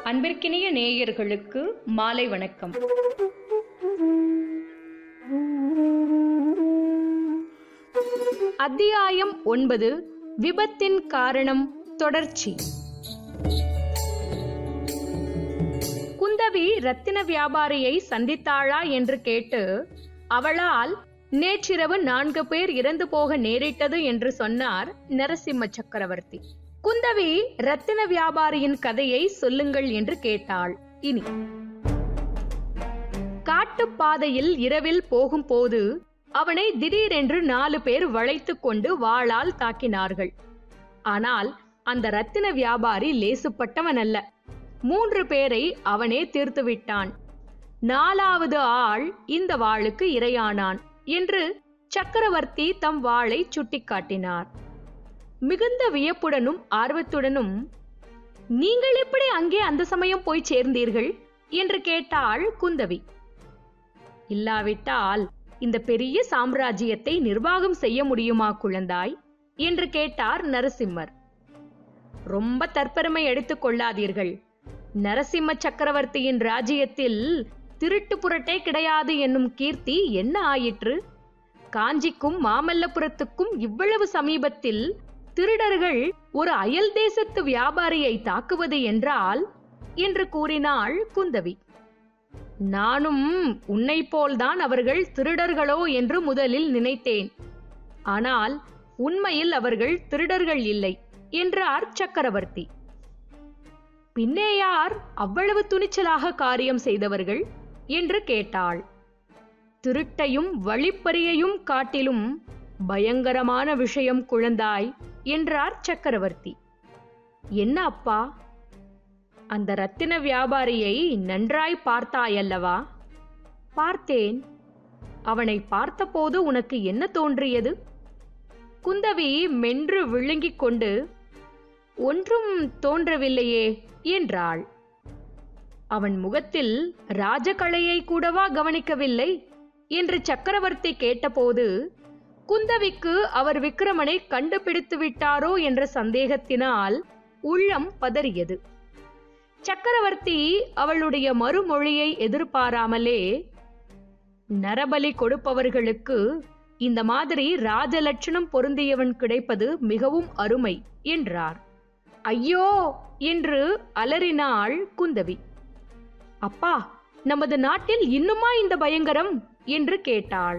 அன்பிற்கினிய நேயர்களுக்கு மாலை வணக்கம் அத்தியாயம் ஒன்பது விபத்தின் காரணம் தொடர்ச்சி குந்தவி ரத்தின வியாபாரியை சந்தித்தாளா என்று கேட்டு அவளால் நேற்றிரவு நான்கு பேர் இறந்து போக நேரிட்டது என்று சொன்னார் நரசிம்ம சக்கரவர்த்தி குந்தவி ரத்தின வியாபாரியின் கதையை சொல்லுங்கள் என்று கேட்டாள் இனி காட்டுப்பாதையில் இரவில் போகும்போது அவனை திடீரென்று நாலு பேர் வளைத்துக் கொண்டு வாளால் தாக்கினார்கள் ஆனால் அந்த ரத்தின வியாபாரி லேசுப்பட்டவன் அல்ல மூன்று பேரை அவனே தீர்த்து விட்டான் நாலாவது ஆள் இந்த வாளுக்கு இரையானான் என்று சக்கரவர்த்தி தம் வாளை சுட்டிக்காட்டினார் மிகுந்த வியப்புடனும் ஆர்வத்துடனும் நீங்கள் எப்படி அங்கே அந்த சமயம் போய் சேர்ந்தீர்கள் என்று கேட்டாள் குந்தவி இல்லாவிட்டால் இந்த பெரிய சாம்ராஜ்யத்தை நிர்வாகம் செய்ய முடியுமா குழந்தாய் என்று கேட்டார் நரசிம்மர் ரொம்ப தற்பெருமை எடுத்துக் கொள்ளாதீர்கள் நரசிம்ம சக்கரவர்த்தியின் ராஜ்யத்தில் திருட்டு புரட்டே கிடையாது என்னும் கீர்த்தி என்ன ஆயிற்று காஞ்சிக்கும் மாமல்லபுரத்துக்கும் இவ்வளவு சமீபத்தில் திருடர்கள் ஒரு அயல் தேசத்து வியாபாரியை தாக்குவது என்றால் என்று கூறினாள் குந்தவி நானும் உன்னை போல்தான் அவர்கள் திருடர்களோ என்று முதலில் நினைத்தேன் ஆனால் உண்மையில் அவர்கள் திருடர்கள் இல்லை என்றார் சக்கரவர்த்தி பின்னே யார் அவ்வளவு துணிச்சலாக காரியம் செய்தவர்கள் என்று கேட்டாள் திருட்டையும் வழிப்பறியையும் காட்டிலும் பயங்கரமான விஷயம் குழந்தாய் என்றார் சக்கரவர்த்தி என்ன அப்பா அந்த ரத்தின வியாபாரியை நன்றாய் பார்த்தாயல்லவா பார்த்தேன் அவனை பார்த்தபோது உனக்கு என்ன தோன்றியது குந்தவி மென்று விழுங்கிக் கொண்டு ஒன்றும் தோன்றவில்லையே என்றாள் அவன் முகத்தில் ராஜகலையை கூடவா கவனிக்கவில்லை என்று சக்கரவர்த்தி கேட்டபோது குந்தவிக்கு அவர் விக்கிரமனை கண்டுபிடித்து விட்டாரோ என்ற சந்தேகத்தினால் உள்ளம் பதறியது சக்கரவர்த்தி அவளுடைய மறுமொழியை எதிர்பாராமலே நரபலி கொடுப்பவர்களுக்கு இந்த மாதிரி ராஜலட்சணம் பொருந்தியவன் கிடைப்பது மிகவும் அருமை என்றார் ஐயோ என்று அலறினாள் குந்தவி அப்பா நமது நாட்டில் இன்னுமா இந்த பயங்கரம் என்று கேட்டாள்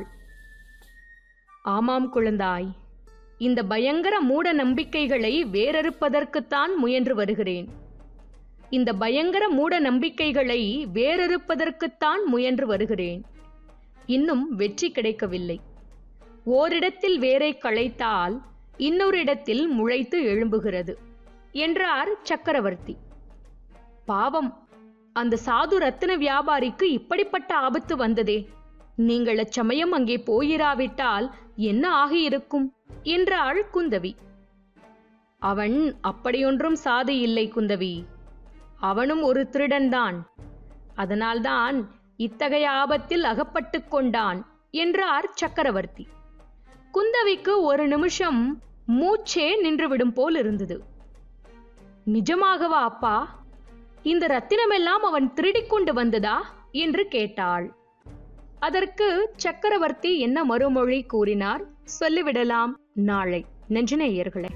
ஆமாம் குழந்தாய் இந்த பயங்கர மூட நம்பிக்கைகளை வேறறுப்பதற்குத்தான் முயன்று வருகிறேன் இந்த பயங்கர மூட நம்பிக்கைகளை வேறறுப்பதற்குத்தான் முயன்று வருகிறேன் இன்னும் வெற்றி கிடைக்கவில்லை ஓரிடத்தில் வேரை களைத்தால் இன்னொரு இடத்தில் முளைத்து எழும்புகிறது என்றார் சக்கரவர்த்தி பாவம் அந்த சாது ரத்தின வியாபாரிக்கு இப்படிப்பட்ட ஆபத்து வந்ததே நீங்கள் அச்சமயம் அங்கே போயிராவிட்டால் என்ன ஆகியிருக்கும் என்றாள் குந்தவி அவன் அப்படியொன்றும் சாது இல்லை குந்தவி அவனும் ஒரு திருடன்தான் அதனால்தான் இத்தகைய ஆபத்தில் அகப்பட்டுக் கொண்டான் என்றார் சக்கரவர்த்தி குந்தவிக்கு ஒரு நிமிஷம் மூச்சே நின்றுவிடும் போல் இருந்தது நிஜமாகவா அப்பா இந்த ரத்தினமெல்லாம் அவன் திருடிக் கொண்டு வந்ததா என்று கேட்டாள் அதற்கு சக்கரவர்த்தி என்ன மறுமொழி கூறினார் சொல்லிவிடலாம் நாளை நெஞ்சநேயர்களே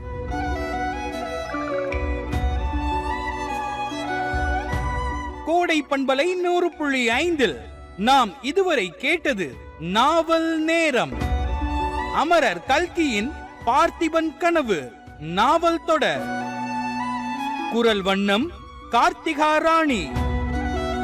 கோடை பண்பலை நூறு புள்ளி ஐந்தில் நாம் இதுவரை கேட்டது நாவல் நேரம் அமரர் கல்கியின் பார்த்திபன் கனவு நாவல் தொடர் குரல் வண்ணம் கார்த்திகா ராணி